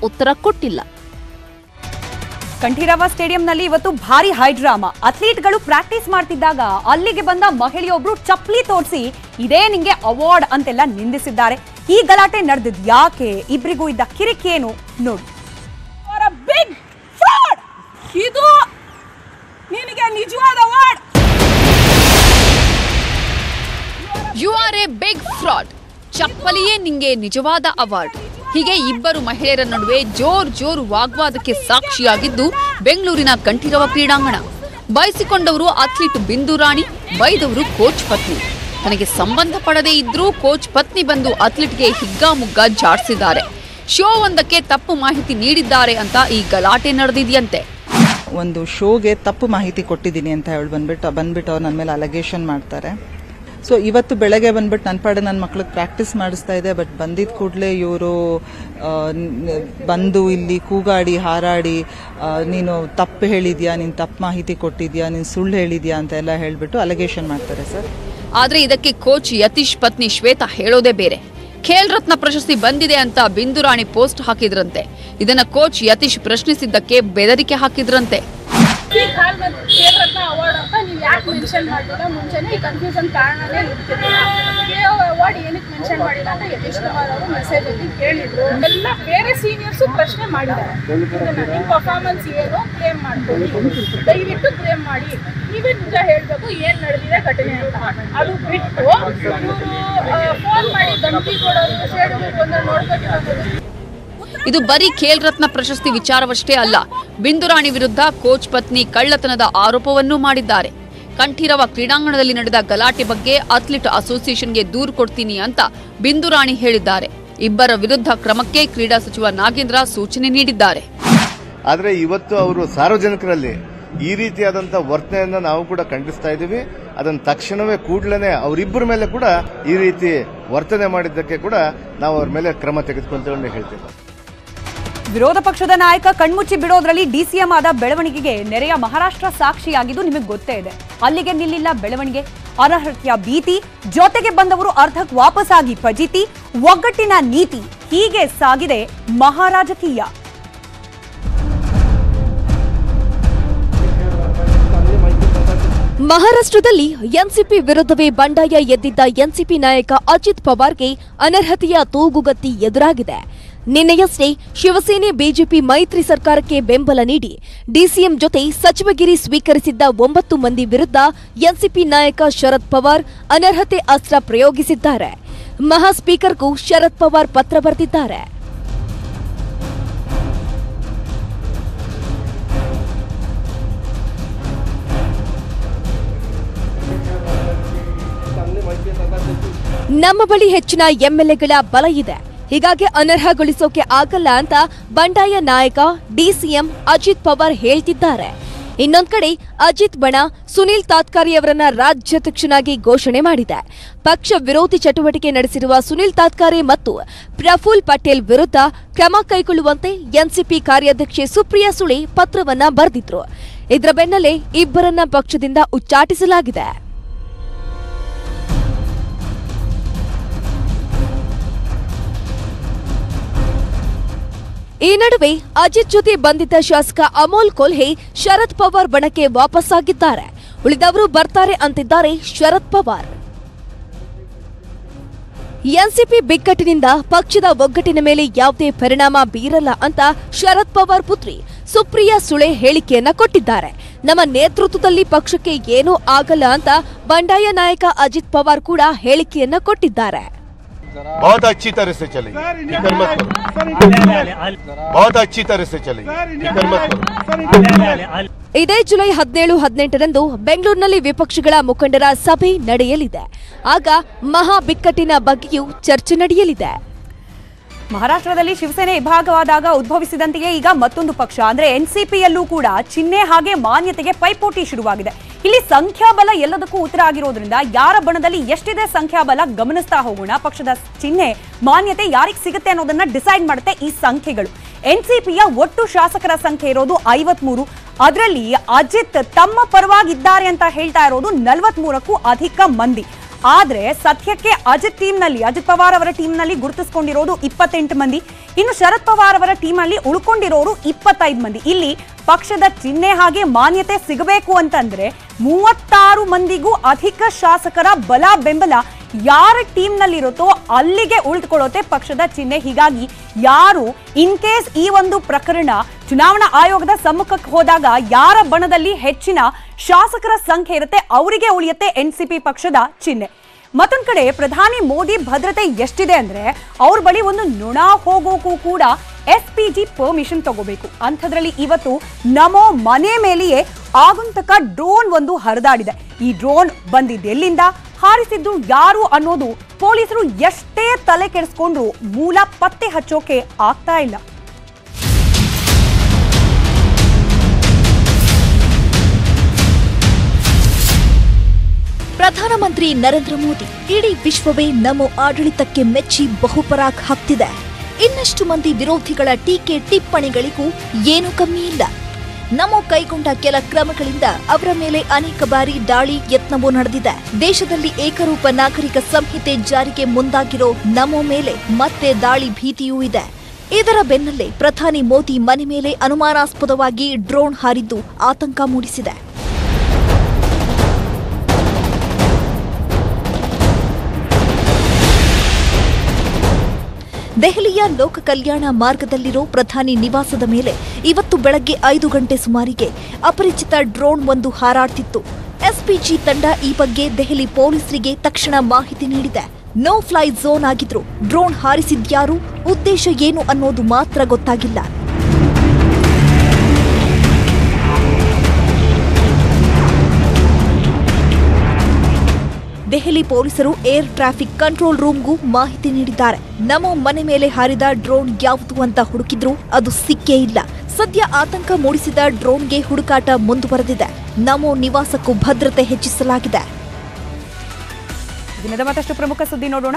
ಉತ್ತರ ಕೊಟ್ಟಿಲ್ಲ ಕಂಠೀರವ ಸ್ಟೇಡಿಯಂನಲ್ಲಿ ಇವತ್ತು ಭಾರಿ ಹೈ ಡ್ರಾಮಾ ಅಥ್ಲೀಟ್ಗಳು ಪ್ರಾಕ್ಟೀಸ್ ಮಾಡ್ತಿದ್ದಾಗ ಅಲ್ಲಿಗೆ ಬಂದ ಮಹಿಳೆಯೊಬ್ರು ಚಪ್ಲಿ ತೋರಿಸಿ ಇದೇ ನಿಂಗೆ ಅವಾರ್ಡ್ ಅಂತೆಲ್ಲ ನಿಂದಿಸಿದ್ದಾರೆ ಈ ಗಲಾಟೆ ನಡೆದಿದ್ ಯಾಕೆ ಇಬ್ರಿಗೂ ಇದ್ದ ಕಿರಿಕೇನು ನೋಡಿ ಬಿಗ್ ಫ್ರಾಡ್ ಇದು ನಿನಗೆ ನಿಜವಾದ award you are a big fraud ಚಪ್ಪಲಿಯೇ ನಿಂಗೆ ನಿಜವಾದ ಅವಾರ್ಡ್ ಹೀಗೆ ಇಬ್ಬರು ಮಹಿಳೆಯರ ನಡುವೆ ಜೋರ್ ಜೋರು ವಾಗ್ವಾದಕ್ಕೆ ಸಾಕ್ಷಿಯಾಗಿದ್ದು ಬೆಂಗಳೂರಿನ ಕಂಠೀರವ ಕ್ರೀಡಾಂಗಣ ಬಯಸಿಕೊಂಡವರು ಅಥ್ಲೀಟ್ ಬಿಂದು ರಾಣಿ ಬೈದವರು ಕೋಚ್ ಪತ್ನಿ ತನಗೆ ಸಂಬಂಧ ಪಡದೇ ಇದ್ರೂ ಕೋಚ್ ಪತ್ನಿ ಬಂದು ಅಥ್ಲೀಟ್ಗೆ ಹಿಗ್ಗಾಮುಗ್ಗ ಜಾಡ್ಸಿದ್ದಾರೆ ಶೋ ಒಂದಕ್ಕೆ ತಪ್ಪು ಮಾಹಿತಿ ನೀಡಿದ್ದಾರೆ ಅಂತ ಈ ಗಲಾಟೆ ನಡೆದಿದೆಯಂತೆ ಒಂದು ಶೋಗೆ ತಪ್ಪು ಮಾಹಿತಿ ಕೊಟ್ಟಿದ್ದೀನಿ ಅಂತ ಹೇಳಿ ಬಂದ್ಬಿಟ್ಟು ಬಂದ್ಬಿಟ್ಟು ಅವ್ರು ನನ್ನ ಮೇಲೆ ಅಲಗೇಷನ್ ಮಾಡ್ತಾರೆ ಸೊ ಇವತ್ತು ಬೆಳಗ್ಗೆ ಬಂದ್ಬಿಟ್ಟು ನನ್ನ ಪಾಡೆ ನನ್ನ ಮಕ್ಳಿಗೆ ಪ್ರಾಕ್ಟೀಸ್ ಮಾಡಿಸ್ತಾ ಇದೆ ಬಟ್ ಬಂದಿದ್ದ ಕೂಡಲೇ ಇವರು ಬಂದು ಇಲ್ಲಿ ಕೂಗಾಡಿ ಹಾರಾಡಿ ಆ, ನೀನು ತಪ್ಪು ಹೇಳಿದ್ಯಾ ನೀನು ತಪ್ಪು ಮಾಹಿತಿ ಕೊಟ್ಟಿದ್ಯಾ ನೀನು ಸುಳ್ಳು ಹೇಳಿದ್ಯಾ ಅಂತ ಎಲ್ಲ ಹೇಳ್ಬಿಟ್ಟು ಅಲಗೇಷನ್ ಮಾಡ್ತಾರೆ ಸರ್ ಆದ್ರೆ ಇದಕ್ಕೆ ಕೋಚ್ ಯತೀಶ್ ಪತ್ನಿ ಶ್ವೇತಾ ಹೇಳೋದೇ ಬೇರೆ ಖೇಲ್ ರತ್ನ ಪ್ರಶಸ್ತಿ ಬಂದಿದೆ ಅಂತ ಬಿಂದುರಾಣಿ ಪೋಸ್ಟ್ ಹಾಕಿದ್ರಂತೆ ಇದನ್ನ ಕೋಚ್ ಯತೀಶ್ ಪ್ರಶ್ನಿಸಿದ್ದಕ್ಕೆ ಬೆದರಿಕೆ ಹಾಕಿದ್ರಂತೆ ಈ ಕಾಲ್ ಬಂದು ಖೇಲ್ ರತ್ನ ಅವಾರ್ಡ್ ಅಂತ ನೀವು ಯಾಕೆ ಮೆನ್ಷನ್ ಮಾಡಿಲ್ಲ ಮುಂಚೆನೆ ಈ ಕನ್ಫ್ಯೂಷನ್ ಕಾರಣನೇ ಇರ್ತಿರ್ಲಿಲ್ಲ ಕೆ ಅವಾರ್ಡ್ ಏನಕ್ಕೆ ಮೆನ್ಷನ್ ಮಾಡಿಲ್ಲ ಅಂತ ಯತೀಶ್ ಕುಮಾರ್ ಅವರು ಮೆಸೇಜ್ ಅಲ್ಲಿ ಕೇಳಿದ್ರು ಎಲ್ಲ ಬೇರೆ ಸೀನಿಯರ್ಸ್ ಪ್ರಶ್ನೆ ಮಾಡಿದ್ದಾರೆ ಇದನ್ನ ನಿಮ್ಮ ಪರ್ಫಾರ್ಮೆನ್ಸ್ ಏನು ಕ್ಲೇಮ್ ಮಾಡ್ಕೊಳ್ಳಿ ದಯವಿಟ್ಟು ಕ್ಲೇಮ್ ಮಾಡಿ ನೀವೇ ನಿಜ ಹೇಳ್ಬೇಕು ಏನ್ ನಡೆದಿದೆ ಘಟನೆ ಅಂತ ಅದು ಬಿಟ್ಟು ಇವರು ಫೋನ್ ಮಾಡಿ ಧಮಕಿ ಕೊಡೋದು ಶೇಡು ಬಂದ್ರೆ ನೋಡ್ಕೊತಿರೋದು ಇದು ಬರೀ ಖೇಲ್ ರತ್ನ ಪ್ರಶಸ್ತಿ ವಿಚಾರವಷ್ಟೇ ಅಲ್ಲ ಬಿಂದುರಾಣಿ ವಿರುದ್ಧ ಕೋಚ್ ಪತ್ನಿ ಕಳ್ಳತನದ ಆರೋಪವನ್ನೂ ಮಾಡಿದ್ದಾರೆ ಕಂಠೀರವ ಕ್ರೀಡಾಂಗಣದಲ್ಲಿ ನಡೆದ ಗಲಾಟೆ ಬಗ್ಗೆ ಅಥ್ಲೀಟ್ ಅಸೋಸಿಯೇಷನ್ಗೆ ದೂರು ಕೊಡ್ತೀನಿ ಅಂತ ಬಿಂದುರಾಣಿ ಹೇಳಿದ್ದಾರೆ ಇಬ್ಬರ ವಿರುದ್ಧ ಕ್ರಮಕ್ಕೆ ಕ್ರೀಡಾ ಸಚಿವ ನಾಗೇಂದ್ರ ಸೂಚನೆ ನೀಡಿದ್ದಾರೆ ಆದರೆ ಇವತ್ತು ಅವರು ಸಾರ್ವಜನಿಕರಲ್ಲಿ ಈ ರೀತಿಯಾದಂಥ ವರ್ತನೆಯನ್ನು ನಾವು ಕೂಡ ಖಂಡಿಸ್ತಾ ಇದ್ದೀವಿ ಅದನ್ನು ತಕ್ಷಣವೇ ಕೂಡಲೇ ಅವರಿಬ್ಬರ ಮೇಲೆ ಕೂಡ ಈ ರೀತಿ ವರ್ತನೆ ಮಾಡಿದ್ದಕ್ಕೆ ಕೂಡ ನಾವು ಅವ್ರ ಮೇಲೆ ಕ್ರಮ ತೆಗೆದುಕೊಂತೇವೆ ಅಂತ ಹೇಳ್ತೀವಿ ವಿರೋಧ ಪಕ್ಷದ ನಾಯಕ ಕಣ್ಮುಚ್ಚಿ ಬಿಡೋದ್ರಲ್ಲಿ ಡಿಸಿಎಂ ಆದ ಬೆಳವಣಿಗೆಗೆ ನೆರೆಯ ಮಹಾರಾಷ್ಟ್ರ ಸಾಕ್ಷಿಯಾಗಿದ್ದು ನಿಮಗೆ ಗೊತ್ತೇ ಇದೆ ಅಲ್ಲಿಗೆ ನಿಲ್ಲಿಲ್ಲ ಬೆಳವಣಿಗೆ ಅನರ್ಹತೆಯ ಭೀತಿ ಜೊತೆಗೆ ಬಂದವರು ಅರ್ಧಕ್ ವಾಪಸ್ಸಾಗಿ ಫಜೀತಿ ಒಗ್ಗಟ್ಟಿನ ನೀತಿ ಹೀಗೆ ಸಾಗಿದೆ ಮಹಾರಾಜಕೀಯ ಮಹಾರಾಷ್ಟ್ರದಲ್ಲಿ ಎನ್ಸಿಪಿ ವಿರುದ್ಧವೇ ಬಂಡಾಯ ಎದ್ದಿದ್ದ ಎನ್ಸಿಪಿ ನಾಯಕ ಅಜಿತ್ ಪವಾರ್ಗೆ ಅನರ್ಹತೆಯ ತೂಗುಗತ್ತಿ ಎದುರಾಗಿದೆ ನಿನ್ನೆಯಷ್ಟೇ ಶಿವಸೇನೆ ಬಿಜೆಪಿ ಮೈತ್ರಿ ಸರ್ಕಾರಕ್ಕೆ ಬೆಂಬಲ ನೀಡಿ ಡಿಸಿಎಂ ಜೊತೆ ಸಚಿವಗಿರಿ ಸ್ವೀಕರಿಸಿದ್ದ ಒಂಬತ್ತು ಮಂದಿ ವಿರುದ್ಧ ಎನ್ಸಿಪಿ ನಾಯಕ ಶರದ್ ಪವಾರ್ ಅನರ್ಹತೆ ಅಸ್ತ್ರ ಪ್ರಯೋಗಿಸಿದ್ದಾರೆ ಮಹಾ ಸ್ಪೀಕರ್ಗೂ ಶರದ್ ಪವಾರ್ ಪತ್ರ ಬರೆದಿದ್ದಾರೆ ನಮ್ಮ ಬಳಿ ಹೆಚ್ಚಿನ ಎಂಎಲ್ಎಗಳ ಬಲ ಇದೆ ಹೀಗಾಗಿ ಅನರ್ಹಗೊಳಿಸೋಕೆ ಆಗಲ್ಲ ಅಂತ ಬಂಡಾಯ ನಾಯಕ ಡಿಸಿಎಂ ಅಜಿತ್ ಪವಾರ್ ಹೇಳ್ತಿದ್ದಾರೆ ಇನ್ನೊಂದ್ ಕಡೆ ಅಜಿತ್ ಬಣ ಸುನಿಲ್ ತಾತ್ಕಾರಿ ಅವರನ್ನ ರಾಜ್ಯಾಧ್ಯಕ್ಷನಾಗಿ ಘೋಷಣೆ ಮಾಡಿದೆ ಪಕ್ಷ ವಿರೋಧಿ ಚಟುವಟಿಕೆ ನಡೆಸಿರುವ ಸುನಿಲ್ ತಾತ್ಕಾರೆ ಮತ್ತು ಪ್ರಫುಲ್ ಪಟೇಲ್ ವಿರುದ್ಧ ಕ್ರಮ ಕೈಗೊಳ್ಳುವಂತೆ ಎನ್ಸಿಪಿ ಕಾರ್ಯಾಧ್ಯಕ್ಷೆ ಸುಪ್ರಿಯಾ ಸುಳೆ ಪತ್ರವನ್ನ ಬರೆದಿದ್ರು ಇದರ ಬೆನ್ನಲ್ಲೇ ಇಬ್ಬರನ್ನ ಪಕ್ಷದಿಂದ ಉಚ್ಚಾಟಿಸಲಾಗಿದೆ ಈ ನಡುವೆ ಅಜಿತ್ ಜೊತೆ ಬಂದಿದ್ದ ಶಾಸಕ ಅಮೋಲ್ ಕೊಲ್ಹೆ ಶರದ್ ಪವಾರ್ ಬಣಕ್ಕೆ ವಾಪಸ್ಸಾಗಿದ್ದಾರೆ ಉಳಿದವರು ಬರ್ತಾರೆ ಅಂತಿದ್ದಾರೆ ಶರದ್ ಪವಾರ್ ಎನ್ಸಿಪಿ ಬಿಕ್ಕಟ್ಟಿನಿಂದ ಪಕ್ಷದ ಒಗ್ಗಟ್ಟಿನ ಮೇಲೆ ಯಾವುದೇ ಪರಿಣಾಮ ಬೀರಲ್ಲ ಅಂತ ಶರದ್ ಪವಾರ್ ಪುತ್ರಿ ಸುಪ್ರಿಯಾ ಸುಳೆ ಹೇಳಿಕೆಯನ್ನ ಕೊಟ್ಟಿದ್ದಾರೆ ನಮ್ಮ ನೇತೃತ್ವದಲ್ಲಿ ಪಕ್ಷಕ್ಕೆ ಏನೂ ಆಗಲ್ಲ ಅಂತ ಬಂಡಾಯ ನಾಯಕ ಅಜಿತ್ ಪವಾರ್ ಕೂಡ ಹೇಳಿಕೆಯನ್ನ ಕೊಟ್ಟಿದ್ದಾರೆ बहुत अच्छी तरह से चलेगी फिक्र मत करो बहुत अच्छी तरह से चलेगी फिक्र मत करो ಇದೇ ಜುಲೈ ಹದಿನೇಳು ಹದಿನೆಂಟರಂದು ಬೆಂಗಳೂರಿನಲ್ಲಿ ವಿಪಕ್ಷಗಳ ಮುಖಂಡರ ಸಭೆ ನಡೆಯಲಿದೆ ಆಗ ಮಹಾ ಬಿಕ್ಕಟ್ಟಿನ ಬಗ್ಗೆಯೂ ಚರ್ಚೆ ನಡೆಯಲಿದೆ ಮಹಾರಾಷ್ಟ್ರದಲ್ಲಿ ಶಿವಸೇನೆ ವಿಭಾಗವಾದಾಗ ಉದ್ಭವಿಸಿದಂತೆಯೇ ಈಗ ಮತ್ತೊಂದು ಪಕ್ಷ ಅಂದ್ರೆ ಎನ್ಸಿಪಿಯಲ್ಲೂ ಕೂಡ ಚಿಹ್ನೆ ಹಾಗೆ ಮಾನ್ಯತೆಗೆ ಪೈಪೋಟಿ ಶುರುವಾಗಿದೆ ಇಲ್ಲಿ ಸಂಖ್ಯಾಬಲ ಎಲ್ಲದಕ್ಕೂ ಉತ್ತರ ಆಗಿರೋದ್ರಿಂದ ಯಾರ ಬಣದಲ್ಲಿ ಎಷ್ಟಿದೆ ಸಂಖ್ಯಾಬಲ ಗಮನಿಸ್ತಾ ಹೋಗೋಣ ಪಕ್ಷದ ಚಿಹ್ನೆ ಮಾನ್ಯತೆ ಯಾರಿಗೆ ಸಿಗುತ್ತೆ ಅನ್ನೋದನ್ನ ಡಿಸೈಡ್ ಮಾಡುತ್ತೆ ಈ ಸಂಖ್ಯೆಗಳು ಎನ್ಸಿಪಿಯ ಒಟ್ಟು ಶಾಸಕರ ಸಂಖ್ಯೆ ಇರೋದು ಐವತ್ಮೂರು ಅದರಲ್ಲಿ ಅಜಿತ್ ತಮ್ಮ ಪರವಾಗಿದ್ದಾರೆ ಅಂತ ಹೇಳ್ತಾ ಇರೋದು ನಲವತ್ಮೂರಕ್ಕೂ ಅಧಿಕ ಮಂದಿ ಆದ್ರೆ ಸದ್ಯಕ್ಕೆ ಅಜಿತ್ ಟೀಮ್ ನಲ್ಲಿ ಅಜಿತ್ ಪವಾರ್ ಅವರ ಟೀಮ್ ನಲ್ಲಿ ಗುರುತಿಸಿಕೊಂಡಿರೋದು ಇಪ್ಪತ್ತೆಂಟು ಮಂದಿ ಇನ್ನು ಶರದ್ ಪವಾರ್ ಅವರ ಟೀಮ್ ಅಲ್ಲಿ ಉಳ್ಕೊಂಡಿರೋರು ಇಪ್ಪತ್ತೈದು ಮಂದಿ ಇಲ್ಲಿ ಪಕ್ಷದ ಚಿಹ್ನೆ ಹಾಗೆ ಮಾನ್ಯತೆ ಸಿಗಬೇಕು ಅಂತಂದ್ರೆ ಮೂವತ್ತಾರು ಮಂದಿಗೂ ಅಧಿಕ ಶಾಸಕರ ಬಲ ಬೆಂಬಲ ಯಾರ ಟೀಮ್ ನಲ್ಲಿರುತ್ತೋ ಅಲ್ಲಿಗೆ ಉಳಿದುಕೊಳ್ಳುತ್ತೆ ಪಕ್ಷದ ಚಿಹ್ನೆ ಹೀಗಾಗಿ ಯಾರು ಇನ್ ಕೇಸ್ ಈ ಒಂದು ಪ್ರಕರಣ ಚುನಾವಣಾ ಆಯೋಗದ ಸಮ್ಮುಖಕ್ಕೆ ಹೋದಾಗ ಯಾರ ಬಣದಲ್ಲಿ ಹೆಚ್ಚಿನ ಶಾಸಕರ ಸಂಖ್ಯೆ ಇರುತ್ತೆ ಅವರಿಗೆ ಉಳಿಯುತ್ತೆ ಎನ್ಸಿಪಿ ಪಕ್ಷದ ಚಿಹ್ನೆ ಮತ್ತೊಂದ್ ಕಡೆ ಪ್ರಧಾನಿ ಮೋದಿ ಭದ್ರತೆ ಎಷ್ಟಿದೆ ಅಂದ್ರೆ ಅವ್ರ ಬಳಿ ಒಂದು ನೊಣ ಹೋಗೋಕ್ಕೂ ಕೂಡ ಎಸ್ ಪಿ ಜಿ ಪರ್ಮಿಷನ್ ತಗೋಬೇಕು ಅಂಥದ್ರಲ್ಲಿ ಇವತ್ತು ನಮೋ ಮನೆ ಮೇಲೆಯೇ ಆಗಂತಕ ಡ್ರೋನ್ ಒಂದು ಹರಿದಾಡಿದೆ ಈ ಡ್ರೋನ್ ಬಂದಿದ್ದು ಎಲ್ಲಿಂದ ಹಾರಿಸಿದ್ದು ಯಾರು ಅನ್ನೋದು ಪೊಲೀಸರು ಎಷ್ಟೇ ತಲೆ ಕೆಡಿಸ್ಕೊಂಡ್ರು ಮೂಲ ಪತ್ತೆ ಹಚ್ಚೋಕೆ ಆಗ್ತಾ ಇಲ್ಲ ಪ್ರಧಾನಮಂತ್ರಿ ನರೇಂದ್ರ ಮೋದಿ ಇಡೀ ವಿಶ್ವವೇ ನಮೋ ಆಡಳಿತಕ್ಕೆ ಮೆಚ್ಚಿ ಬಹುಪರಾಕ್ ಹಾಕ್ತಿದೆ ಇನ್ನಷ್ಟು ಮಂದಿ ವಿರೋಧಿಗಳ ಟೀಕೆ ಟಿಪ್ಪಣಿಗಳಿಗೂ ಏನೂ ಕಮ್ಮಿ ಇಲ್ಲ ನಮೋ ಕೈಗೊಂಡ ಕೆಲ ಕ್ರಮಗಳಿಂದ ಅವರ ಮೇಲೆ ಅನೇಕ ಬಾರಿ ದಾಳಿ ಯತ್ನವೂ ನಡೆದಿದೆ ದೇಶದಲ್ಲಿ ಏಕರೂಪ ನಾಗರಿಕ ಸಂಹಿತೆ ಜಾರಿಗೆ ಮುಂದಾಗಿರೋ ನಮೋ ಮೇಲೆ ಮತ್ತೆ ದಾಳಿ ಭೀತಿಯೂ ಇದೆ ಇದರ ಬೆನ್ನಲ್ಲೇ ಪ್ರಧಾನಿ ಮೋದಿ ಮನೆ ಮೇಲೆ ಅನುಮಾನಾಸ್ಪದವಾಗಿ ಡ್ರೋನ್ ಹಾರಿದ್ದು ಆತಂಕ ಮೂಡಿಸಿದೆ ದೆಹಲಿಯ ಲೋಕ ಕಲ್ಯಾಣ ಮಾರ್ಗದಲ್ಲಿರೋ ಪ್ರಧಾನಿ ನಿವಾಸದ ಮೇಲೆ ಇವತ್ತು ಬೆಳಗ್ಗೆ ಐದು ಗಂಟೆ ಸುಮಾರಿಗೆ ಅಪರಿಚಿತ ಡ್ರೋನ್ ಒಂದು ಹಾರಾಡ್ತಿತ್ತು ಎಸ್ಪಿಜಿ ತಂಡ ಈ ಬಗ್ಗೆ ದೆಹಲಿ ಪೊಲೀಸರಿಗೆ ತಕ್ಷಣ ಮಾಹಿತಿ ನೀಡಿದೆ ನೋ ಫ್ಲೈ ಝೋನ್ ಆಗಿದ್ರು ಡ್ರೋನ್ ಹಾರಿಸಿದ್ಯಾರು ಉದ್ದೇಶ ಏನು ಅನ್ನೋದು ಮಾತ್ರ ಗೊತ್ತಾಗಿಲ್ಲ ದೆಹಲಿ ಪೊಲೀಸರು ಏರ್ ಟ್ರಾಫಿಕ್ ಕಂಟ್ರೋಲ್ ರೂಮ್ಗೂ ಮಾಹಿತಿ ನೀಡಿದ್ದಾರೆ ನಮೋ ಮನೆ ಮೇಲೆ ಹಾರಿದ ಡ್ರೋನ್ ಯಾವುದು ಅಂತ ಹುಡುಕಿದ್ರು ಅದು ಸಿಕ್ಕೇ ಇಲ್ಲ ಸದ್ಯ ಆತಂಕ ಮೂಡಿಸಿದ ಡ್ರೋನ್ಗೆ ಹುಡುಕಾಟ ಮುಂದುವರೆದಿದೆ ನಮೋ ನಿವಾಸಕ್ಕೂ ಭದ್ರತೆ ಹೆಚ್ಚಿಸಲಾಗಿದೆ ದಿನದ ಮತ್ತಷ್ಟು ಪ್ರಮುಖ ಸುದ್ದಿ ನೋಡೋಣ